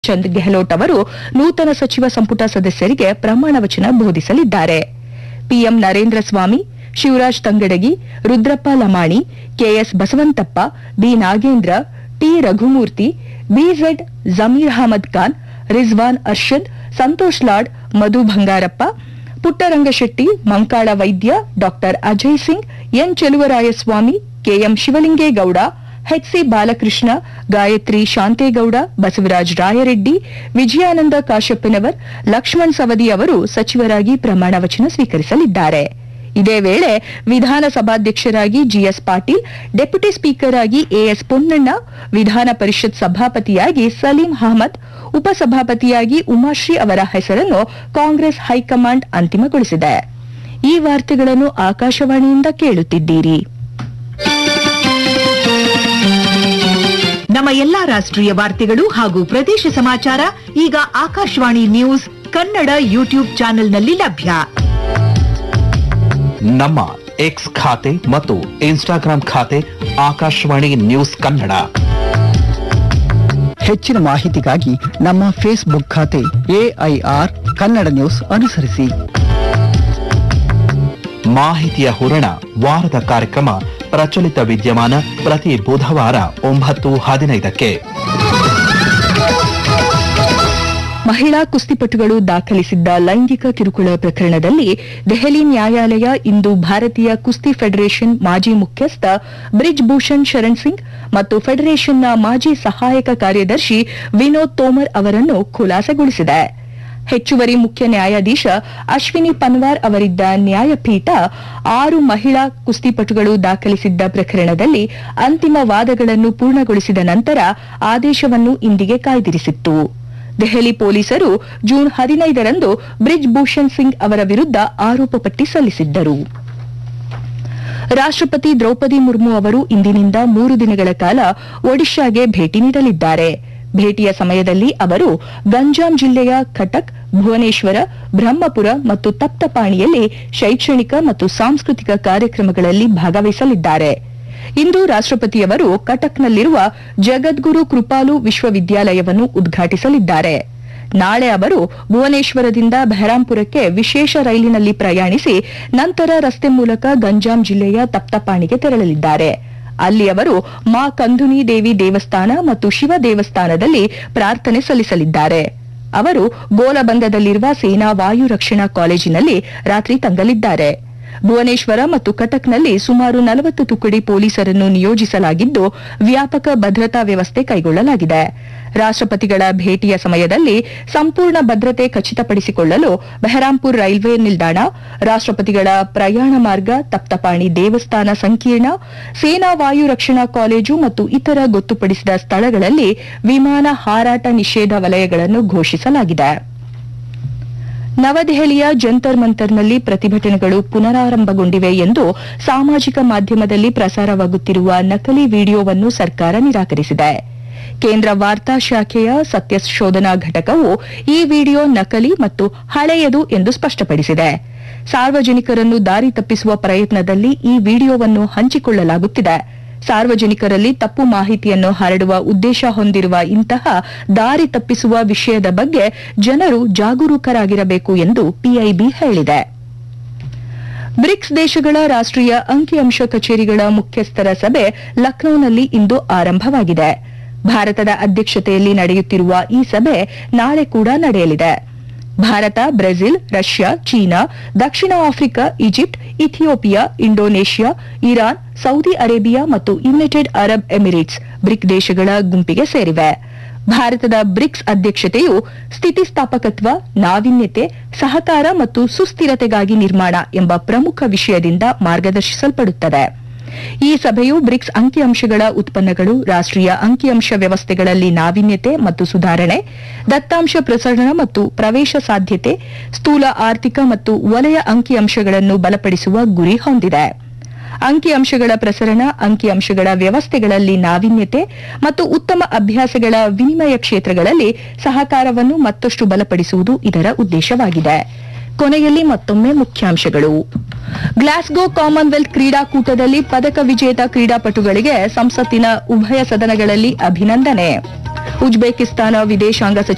ಚಂದ್ ಗೆಹ್ಲೋಟ್ ಅವರು ನೂತನ ಸಚಿವ ಸಂಪುಟ ಸದಸ್ಯರಿಗೆ ಪ್ರಮಾಣ ವಚನ ಬೋಧಿಸಲಿದ್ದಾರೆ PM Narendra Swamy Shivaraj Tangadagi Rudrappa Lamani KS Basavanthappa B Nagendra T Raghumurthy BZ Zameer Ahmed Khan Rizwan Arshad Santosh Lad Madhu Bangarappa Puttarangashetty Mankala Vaidya doctor Ajay Singh N Cheluvarayaswamy KM Shivalingegowda HC Balakrishna Gayatri Shantegowda Basavaraj Rayareddy Vijayananda Kashappanavar Laxman Savadi ಅವರು ಸಚಿವರಾಗಿ ಪ್ರಮಾಣ ವಚನ ಸ್ವೀಕರಿಸಲಿದ್ದಾರೆ ಇದೇ ವೇಳೆ ವಿಧಾನಸಭಾಧ್ಯಕ್ಷರಾಗಿ ಜಿಎಸ್ ಪಾಟೀಲ್ ಡೆಪ್ಯೂಟಿ ಸ್ಪೀಕರ್ ಆಗಿ ಎಎಸ್ ಪೊನ್ನಣ್ಣ ವಿಧಾನ ಪರಿಷತ್ ಸಭಾಪತಿಯಾಗಿ ಸಲೀಂ ಅಹಮದ್ ಉಪಸಭಾಪತಿಯಾಗಿ ಉಮಾಶ್ರೀ ಅವರ ಹೆಸರನ್ನು ಕಾಂಗ್ರೆಸ್ ಹೈಕಮಾಂಡ್ ಅಂತಿಮಗೊಳಿಸಿದೆ ಈ ವಾರ್ತೆಗಳನ್ನು ಆಕಾಶವಾಣಿಯಿಂದ ಕೇಳುತ್ತಿದ್ದೀರಿ ನಮ್ಮ ಎಲ್ಲಾ ರಾಷ್ಟ್ರೀಯ ವಾರ್ತೆಗಳು ಹಾಗೂ ಪ್ರದೇಶ ಸಮಾಚಾರ ಈಗ ಆಕಾಶವಾಣಿ ನ್ಯೂಸ್ ಕನ್ನಡ ಯೂಟ್ಯೂಬ್ ಚಾನೆಲ್ನಲ್ಲಿ ಲಭ್ಯ ನಮ್ಮ ಎಕ್ಸ್ ಖಾತೆ ಮತ್ತು ಇನ್ಸ್ಟಾಗ್ರಾಂ ಖಾತೆ ಆಕಾಶವಾಣಿ ನ್ಯೂಸ್ ಕನ್ನಡ ಹೆಚ್ಚಿನ ಮಾಹಿತಿಗಾಗಿ ನಮ್ಮ ಫೇಸ್ಬುಕ್ ಖಾತೆ ಎಐಆರ್ ಕನ್ನಡ ನ್ಯೂಸ್ ಅನುಸರಿಸಿ ಮಾಹಿತಿಯ ಹೂರಣ ವಾರದ ಕಾರ್ಯಕ್ರಮ ಪ್ರಚಲಿತ ವಿದ್ಯಮಾನ ಪ್ರತಿ ಬುಧವಾರ ಒಂಬತ್ತು ಹದಿನೈದಕ್ಕೆ ಮಹಿಳಾ ಕುಸ್ತಿಪಟುಗಳು ದಾಖಲಿಸಿದ್ದ ಲೈಂಗಿಕ ಕಿರುಕುಳ ಪ್ರಕರಣದಲ್ಲಿ ದೆಹಲಿ ನ್ಯಾಯಾಲಯ ಇಂದು ಭಾರತೀಯ ಕುಸ್ತಿ ಫೆಡರೇಷನ್ ಮಾಜಿ ಮುಖ್ಯಸ್ಥ ಬ್ರಿಜ್ ಭೂಷಣ್ ಶರಣ್ ಸಿಂಗ್ ಮತ್ತು ಫೆಡರೇಷನ್ನ ಮಾಜಿ ಸಹಾಯಕ ಕಾರ್ಯದರ್ಶಿ ವಿನೋದ್ ತೋಮರ್ ಅವರನ್ನು ಖುಲಾಸೆಗೊಳಿಸಿದೆ ಹೆಚ್ಚುವರಿ ಮುಖ್ಯ ನ್ಯಾಯಾಧೀಶ ಅಶ್ವಿನಿ ಪನ್ವಾರ್ ಅವರಿದ್ದ ನ್ಯಾಯಪೀಠ ಆರು ಮಹಿಳಾ ಕುಸ್ತಿಪಟುಗಳು ದಾಖಲಿಸಿದ್ದ ಪ್ರಕರಣದಲ್ಲಿ ಅಂತಿಮ ವಾದಗಳನ್ನು ಪೂರ್ಣಗೊಳಿಸಿದ ನಂತರ ಆದೇಶವನ್ನು ಇಂದಿಗೆ ಕಾಯ್ದಿರಿಸಿತ್ತು ದೆಹಲಿ ಪೊಲೀಸರು ಜೂನ್ ಹದಿನೈದರಂದು ಬ್ರಿಜ್ ಭೂಷಣ್ ಸಿಂಗ್ ಅವರ ವಿರುದ್ಧ ಆರೋಪ ಪಟ್ಟಿ ಸಲ್ಲಿಸಿದ್ದರು ರಾಷ್ಟ್ರಪತಿ ದ್ರೌಪದಿ ಮುರ್ಮು ಅವರು ಇಂದಿನಿಂದ ಮೂರು ದಿನಗಳ ಕಾಲ ಒಡಿಶಾಗೆ ಭೇಟಿ ನೀಡಲಿದ್ದಾರೆ ಭೇಟಿಯ ಸಮಯದಲ್ಲಿ ಅವರು ಗಂಜಾಂ ಜಿಲ್ಲೆಯ ಕಟಕ್ ಭುವನೇಶ್ವರ ಬ್ರಹ್ಮಪುರ ಮತ್ತು ತಪ್ತಪಾಣಿಯಲ್ಲಿ ಶೈಕ್ಷಣಿಕ ಮತ್ತು ಸಾಂಸ್ಕೃತಿಕ ಕಾರ್ಯಕ್ರಮಗಳಲ್ಲಿ ಭಾಗವಹಿಸಲಿದ್ದಾರೆ ಇಂದು ರಾಷ್ಟ್ರಪತಿಯವರು ಕಟಕ್ನಲ್ಲಿರುವ ಜಗದ್ಗುರು ಕೃಪಾಲು ವಿಶ್ವವಿದ್ಯಾಲಯವನ್ನು ಉದ್ಘಾಟಿಸಲಿದ್ದಾರೆ ನಾಳೆ ಅವರು ಭುವನೇಶ್ವರದಿಂದ ಬೆಹರಾಂಪುರಕ್ಕೆ ವಿಶೇಷ ರೈಲಿನಲ್ಲಿ ಪ್ರಯಾಣಿಸಿ ನಂತರ ರಸ್ತೆ ಮೂಲಕ ಗಂಜಾಂ ಜಿಲ್ಲೆಯ ತಪ್ತಪಾಣಿಗೆ ತೆರಳಲಿದ್ದಾರೆ ಅಲ್ಲಿ ಅವರು ಮಾ ಕಂದುನಿ ದೇವಿ ದೇವಸ್ಥಾನ ಮತ್ತು ಶಿವ ದೇವಸ್ಥಾನದಲ್ಲಿ ಪ್ರಾರ್ಥನೆ ಸಲ್ಲಿಸಲಿದ್ದಾರೆ ಅವರು ಗೋಲಬಂದದಲ್ಲಿರುವ ಸೇನಾ ವಾಯು ರಕ್ಷಣಾ ಕಾಲೇಜಿನಲ್ಲಿ ರಾತ್ರಿ ತಂಗಲಿದ್ದಾರೆ ಭುವನೇಶ್ವರ ಮತ್ತು ಕಟಕ್ನಲ್ಲಿ ಸುಮಾರು ನಲವತ್ತು ತುಕಡಿ ಪೊಲೀಸರನ್ನು ನಿಯೋಜಿಸಲಾಗಿದ್ದು ವ್ಯಾಪಕ ಭದ್ರತಾ ವ್ಯವಸ್ಥೆ ಕೈಗೊಳ್ಳಲಾಗಿದೆ ರಾಷ್ಟ್ರಪತಿಗಳ ಭೇಟಿಯ ಸಮಯದಲ್ಲಿ ಸಂಪೂರ್ಣ ಭದ್ರತೆ ಖಚಿತಪಡಿಸಿಕೊಳ್ಳಲು ಬೆಹರಾಂಪುರ್ ರೈಲ್ವೆ ನಿಲ್ದಾಣ ರಾಷ್ಟ್ರಪತಿಗಳ ಪ್ರಯಾಣ ಮಾರ್ಗ ತಪ್ತಪಾಣಿ ದೇವಸ್ಥಾನ ಸಂಕೀರ್ಣ ಸೇನಾ ವಾಯು ರಕ್ಷಣಾ ಕಾಲೇಜು ಮತ್ತು ಇತರ ಗೊತ್ತುಪಡಿಸಿದ ಸ್ಥಳಗಳಲ್ಲಿ ವಿಮಾನ ಹಾರಾಟ ನಿಷೇಧ ವಲಯಗಳನ್ನು ಘೋಷಿಸಲಾಗಿದೆ ನವದೆಹಲಿಯ ಜಂತರ್ ಮಂತರ್ನಲ್ಲಿ ಪ್ರತಿಭಟನೆಗಳು ಪುನರಾರಂಭಗೊಂಡಿವೆ ಎಂದು ಸಾಮಾಜಿಕ ಮಾಧ್ಯಮದಲ್ಲಿ ಪ್ರಸಾರವಾಗುತ್ತಿರುವ ನಕಲಿ ವಿಡಿಯೋವನ್ನು ಸರ್ಕಾರ ನಿರಾಕರಿಸಿದೆ ಕೇಂದ್ರ ವಾರ್ತಾ ಶಾಖೆಯ ಸತ್ಯ ಶೋಧನಾ ಘಟಕವು ಈ ವಿಡಿಯೋ ನಕಲಿ ಮತ್ತು ಹಳೆಯದು ಎಂದು ಸ್ಪಷ್ಟಪಡಿಸಿದೆ ಸಾರ್ವಜನಿಕರನ್ನು ದಾರಿ ತಪ್ಪಿಸುವ ಪ್ರಯತ್ನದಲ್ಲಿ ಈ ವಿಡಿಯೋವನ್ನು ಹಂಚಿಕೊಳ್ಳಲಾಗುತ್ತಿದೆ ಸಾರ್ವಜನಿಕರಲ್ಲಿ ತಪ್ಪು ಮಾಹಿತಿಯನ್ನು ಹರಡುವ ಉದ್ದೇಶ ಹೊಂದಿರುವ ಇಂತಹ ದಾರಿ ತಪ್ಪಿಸುವ ವಿಷಯದ ಬಗ್ಗೆ ಜನರು ಜಾಗರೂಕರಾಗಿರಬೇಕು ಎಂದು ಪಿಐಬಿ ಹೇಳಿದೆ ಬ್ರಿಕ್ಸ್ ದೇಶಗಳ ರಾಷ್ಟ್ರೀಯ ಅಂಕಿಅಂಶ ಕಚೇರಿಗಳ ಮುಖ್ಯಸ್ಥರ ಸಭೆ ಲಖನೌನಲ್ಲಿ ಇಂದು ಆರಂಭವಾಗಿದೆ ಭಾರತದ ಅಧ್ಯಕ್ಷತೆಯಲ್ಲಿ ನಡೆಯುತ್ತಿರುವ ಈ ಸಭೆ ನಾಳೆ ಕೂಡ ನಡೆಯಲಿದೆ ಭಾರತ ಬ್ರೆಜಿಲ್ ರಷ್ಯಾ ಚೀನಾ ದಕ್ಷಿಣ Africa Egypt Ethiopia Indonesia Iran Saudi Arabia ಮತ್ತು ಯುನೈಟೆಡ್ ಅರಬ್ ಎಮಿರೇಟ್ಸ್ ಬ್ರಿಕ್ ದೇಶಗಳ ಗುಂಪಿಗೆ ಸೇರಿವೆ ಭಾರತದ ಬ್ರಿಕ್ಸ್ ಅಧ್ಯಕ್ಷತೆಯು ಸ್ಥಿತಿಸ್ಥಾಪಕತ್ವ ನಾವೀನ್ಯತೆ ಸಹಕಾರ ಮತ್ತು ಸುಸ್ಥಿರತೆಗಾಗಿ ನಿರ್ಮಾಣ ಎಂಬ ಪ್ರಮುಖ ವಿಷಯದಿಂದ ಮಾರ್ಗದರ್ಶಿಸಲ್ಪಡುತ್ತದೆ ಈ ಸಭೆಯು ಬ್ರಿಕ್ಸ್ ಅಂಕಿಅಂಶಗಳ ಉತ್ಪನ್ನಗಳು ರಾಷ್ಟ್ರೀಯ ಅಂಕಿಅಂಶ ವ್ಯವಸ್ಥೆಗಳಲ್ಲಿ ನಾವೀನ್ಯತೆ ಮತ್ತು ಸುಧಾರಣೆ ದತ್ತಾಂಶ ಪ್ರಸರಣ ಮತ್ತು ಪ್ರವೇಶ ಸಾಧ್ಯತೆ ಸ್ಥೂಲ ಆರ್ಥಿಕ ಮತ್ತು ವಲಯ ಅಂಕಿಅಂಶಗಳನ್ನು ಬಲಪಡಿಸುವ ಗುರಿ ಹೊಂದಿದೆ ಅಂಕಿಅಂಶಗಳ ಪ್ರಸರಣ ಅಂಕಿಅಂಶಗಳ ವ್ಯವಸ್ಥೆಗಳಲ್ಲಿ ನಾವೀನ್ಯತೆ ಮತ್ತು ಉತ್ತಮ ಅಭ್ಯಾಸಗಳ ವಿನಿಮಯ ಕ್ಷೇತ್ರಗಳಲ್ಲಿ ಸಹಕಾರವನ್ನು ಮತ್ತಷ್ಟು ಬಲಪಡಿಸುವುದು ಇದರ ಉದ್ದೇಶವಾಗಿದೆ ಕೊನೆಯಲ್ಲಿ ಮತ್ತೊಮ್ಮೆ ಮುಖ್ಯಾಂಶಗಳು ಗ್ಲಾಸ್ಗೋ ಕಾಮನ್ವೆಲ್ತ್ ಕ್ರೀಡಾಕೂಟದಲ್ಲಿ ಪದಕ ವಿಜೇತ ಕ್ರೀಡಾಪಟುಗಳಿಗೆ ಸಂಸತ್ತಿನ ಉಭಯ ಸದನಗಳಲ್ಲಿ ಅಭಿನಂದನೆ ಉಜ್ಬೇಕಿಸ್ತಾನ ವಿದೇಶಾಂಗ ಸಚಿವ